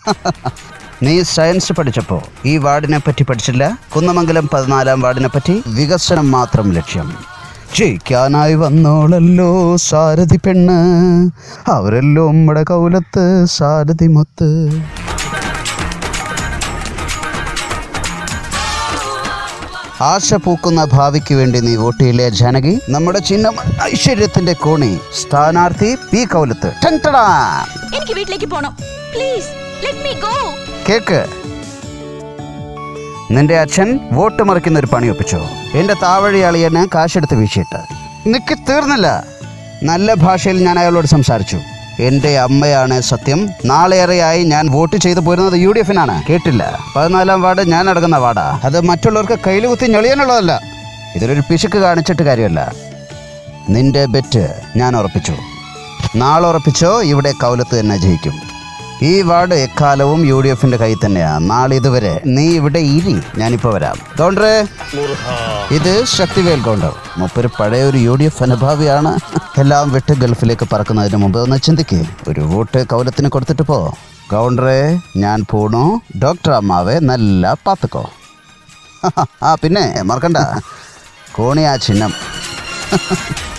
നീ സയൻസ് പഠിച്ചപ്പോ ഈ വാർഡിനെ പറ്റി പഠിച്ചില്ല കുന്നമംഗലം പതിനാലാം വാർഡിനെ പറ്റി വികസനം മാത്രം ലക്ഷ്യം ജയിക്കാനായി വന്നോളല്ലോ സാരഥി പെണ്ണ് അവരല്ലോ നമ്മുടെ കൗലത്ത് സാരഥി മൊത്ത് ആശ പൂക്കുന്ന ഭാവിക്ക് വേണ്ടി നീ വോട്ട് ചെയ്യില്ലേ ജാനകി നമ്മുടെ ചിഹ്നം ഐശ്വര്യത്തിന്റെ കോണി സ്ഥാനാർത്ഥി പി കൗലത്ത് ടൻ ടടാ. എനിക്ക് വീട്ടിലേക്ക് പോണം പ്ലീസ് ലെറ്റ് മീ ഗോ കേക്ക് നിന്റെ അച്ഛൻ വോട്ട് മറിക്കുന്ന ഒരു പണി ഒപ്പിച്ചോ എന്റെ താവഴി അളിയന് കാശെടുത്ത് വീശിയിട്ട് നിക്ക് തീർന്നില്ല നല്ല ഭാഷയിൽ ഞാൻ അയാളോട് സംസാരിച്ചു എന്റെ അമ്മയാണ് സത്യം നാളേറെയായി ഞാൻ വോട്ട് ചെയ്തു പോരുന്നത് യു ഡി എഫിനാണ് കേട്ടില്ല പതിനാലാം വാർഡ് ഞാൻ അടങ്ങുന്ന വാർഡാ അത് മറ്റുള്ളവർക്ക് കയ്യിൽ കുത്തി ഞെളിയാനുള്ളതല്ല ഇതിലൊരു പിശുക്ക് കാണിച്ചിട്ട് കാര്യമല്ല നിന്റെ ബെറ്റ് ഞാൻ ഉറപ്പിച്ചു നാളെ ഉറപ്പിച്ചോ ഇവിടെ കൗലത്ത് തന്നെ ജയിക്കും ഈ വാർഡ് എക്കാലവും യു ഡി എഫിന്റെ കയ്യിൽ തന്നെയാണ് നാളെ ഇതുവരെ നീ ഇവിടെ ഇരി ഞാനിപ്പോ വരാം കൗണ്ടറേ ഇത് ശക്തിവേൽ കൗണ്ടർ മുപ്പൊരു പഴയ ഒരു യു ഡി എഫ് അനുഭാവിയാണ് എല്ലാം വിട്ട് ഗൾഫിലേക്ക് പറക്കുന്നതിന് മുമ്പ് ഒന്ന് ചിന്തിക്ക് ഒരു വോട്ട് കൗലത്തിന് കൊടുത്തിട്ട് പോ കൗണ്ടറെ ഞാൻ പോണു ഡോക്ടർ അമ്മാവെ നല്ല പാത്തുക്കോ ആ പിന്നെ മറക്കണ്ട കോണിയാ ചിഹ്നം